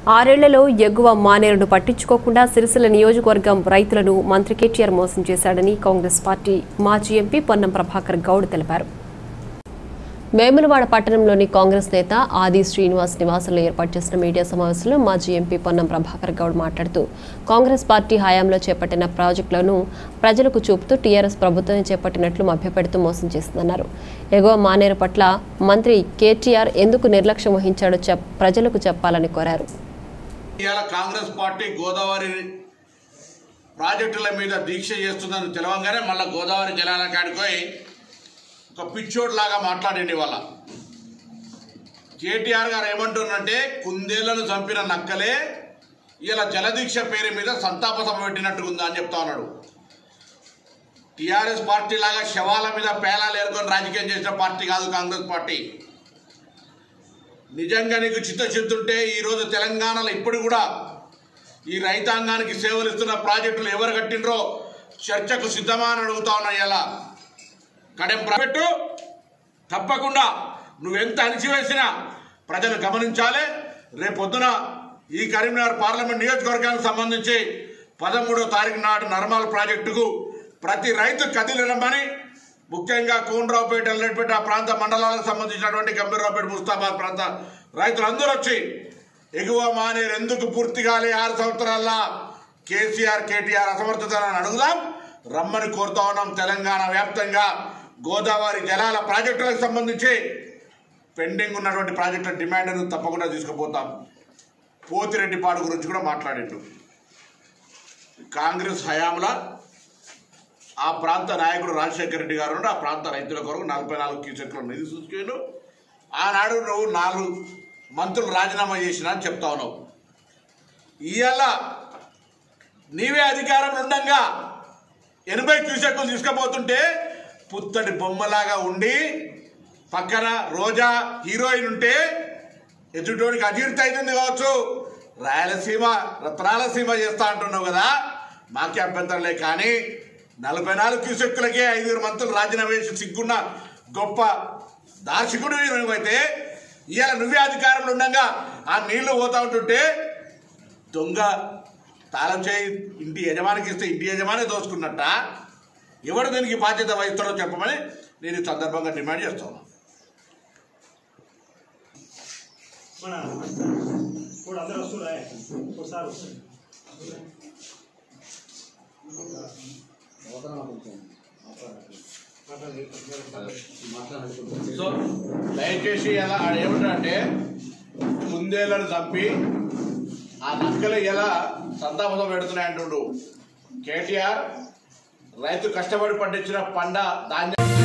ఆరేళ్లలో ఎగువ మానేరును పట్టించుకోకుండా సిరిసిల్ల నియోజకవర్గం రైతులను మంత్రి కేటీఆర్ మోసం చేశాడని కాంగ్రెస్ పార్టీ మాజీ ఎంపీ పొన్నం ప్రభాకర్ గౌడ్ తెలిపారు వేములవాడ పట్టణంలోని కాంగ్రెస్ నేత ఆది శ్రీనివాస్ నివాసంలో ఏర్పాటు చేసిన మీడియా సమావేశంలో మాజీ ఎంపీ పొన్నం ప్రభాకర్ గౌడ్ మాట్లాడుతూ కాంగ్రెస్ పార్టీ హయాంలో చేపట్టిన ప్రాజెక్టులను ప్రజలకు చూపుతూ టీఆర్ఎస్ ప్రభుత్వం చేపట్టినట్లు మభ్యపెడుతూ మోసం చేస్తుందన్నారు ఎగువ మానేరు పట్ల మంత్రి కేటీఆర్ ఎందుకు నిర్లక్ష్యం వహించాడో చెప్ ప్రజలకు చెప్పాలని కోరారు ఇవాళ కాంగ్రెస్ పార్టీ గోదావరి ప్రాజెక్టుల మీద దీక్ష చేస్తుందని తెలవంగానే మళ్ళీ గోదావరి జలాల కాడిపోయి ఒక పిచ్చోడ్ లాగా మాట్లాడండి వాళ్ళ కేటీఆర్ గారు ఏమంటున్నంటే కుందేళ్లను చంపిన నక్కలే ఇలా జలదీక్ష పేరు మీద సంతాప సభ పెట్టినట్టుగా ఉందా అని చెప్తా ఉన్నాడు టీఆర్ఎస్ పార్టీ లాగా శవాల మీద పేలాలు ఏరుకొని రాజకీయం చేసిన పార్టీ కాదు కాంగ్రెస్ పార్టీ నిజంగా నీకు చిత్తశుద్ధి ఉంటే ఈరోజు తెలంగాణలో ఇప్పుడు కూడా ఈ రైతాంగానికి సేవలు ఇస్తున్న ప్రాజెక్టులు ఎవరు కట్టినరో చర్చకు సిద్ధమా అని అడుగుతా ఉన్నా ఇలా కడెం పెట్టు తప్పకుండా నువ్వెంత అణిచివేసినా ప్రజలు గమనించాలి రేపొద్దున ఈ కరీంనగర్ పార్లమెంట్ నియోజకవర్గానికి సంబంధించి పదమూడో తారీఖు నాడు నర్మాల్ ప్రాజెక్టుకు ప్రతి రైతు కదిలిరమ్మని ముఖ్యంగా కూనరావుపేట ఎల్లడిపేట ఆ ప్రాంత మండలాలకు సంబంధించినటువంటి గంభీరరావుపేట ముస్తాబాద్ ప్రాంత రైతులందరూ వచ్చి ఎగువ మానేరు ఎందుకు పూర్తి కాలే ఆరు సంవత్సరాల్లో కేసీఆర్ కేటీఆర్ అసమర్థతలను అడుగుదాం రమ్మని కోరుతా ఉన్నాం తెలంగాణ వ్యాప్తంగా గోదావరి జలాల ప్రాజెక్టులకు సంబంధించి పెండింగ్ ఉన్నటువంటి ప్రాజెక్టుల డిమాండ్ను తప్పకుండా తీసుకుపోతాం పోతిరెడ్డిపాడు గురించి కూడా మాట్లాడిండు కాంగ్రెస్ హయాంలో ఆ ప్రాంత నాయకుడు రాజశేఖర రెడ్డి గారు ఉండి ఆ ప్రాంత రైతుల కొరకు నలభై నాలుగు క్యూసెక్ల నిధి చూసుకెళ్ళు ఆనాడు నువ్వు నాలుగు మంత్రులు రాజీనామా చేసినా అని చెప్తా ఉన్నావు ఇవాళ నీవే అధికారంలో ఉండంగా ఎనభై క్యూసెక్లు తీసుకుపోతుంటే పుత్తడి బొమ్మలాగా ఉండి పక్కన రోజా హీరోయిన్ ఉంటే ఎదుటోడికి అజీర్తి అవుతుంది కావచ్చు రాయలసీమ రత్నాలసీమ చేస్తా అంటున్నావు కదా మాకే అభ్యంతరం లే కానీ నలభై నాలుగు క్యూసెక్కులకే ఐదుగురు మంత్రులు రాజీనామా చేసి సిగ్గున్న గొప్ప దార్శకుడు నువ్వైతే ఇవాళ నువ్వే అధికారంలో ఉండగా ఆ నీళ్లు పోతా ఉంటుంటే దొంగ తాళం చేయి ఇంటి యజమానికి ఇస్తే ఇంటి యజమానే దోచుకున్నట్ట ఎవడు దీనికి బాధ్యత వహిస్తాడో చెప్పమని నేను ఈ సందర్భంగా డిమాండ్ చేస్తాను మన ఇప్పుడు అందరూ వస్తున్నా ఒకసారి వస్తుంది సో దయచేసి ఎలా ఏమిటంటే కుందేళ్లను చంపి ఆ నక్కలు ఎలా సంతాపం పెడుతున్నాయంటుండు కేటీఆర్ రైతు కష్టపడి పండించిన పంట ధాన్యం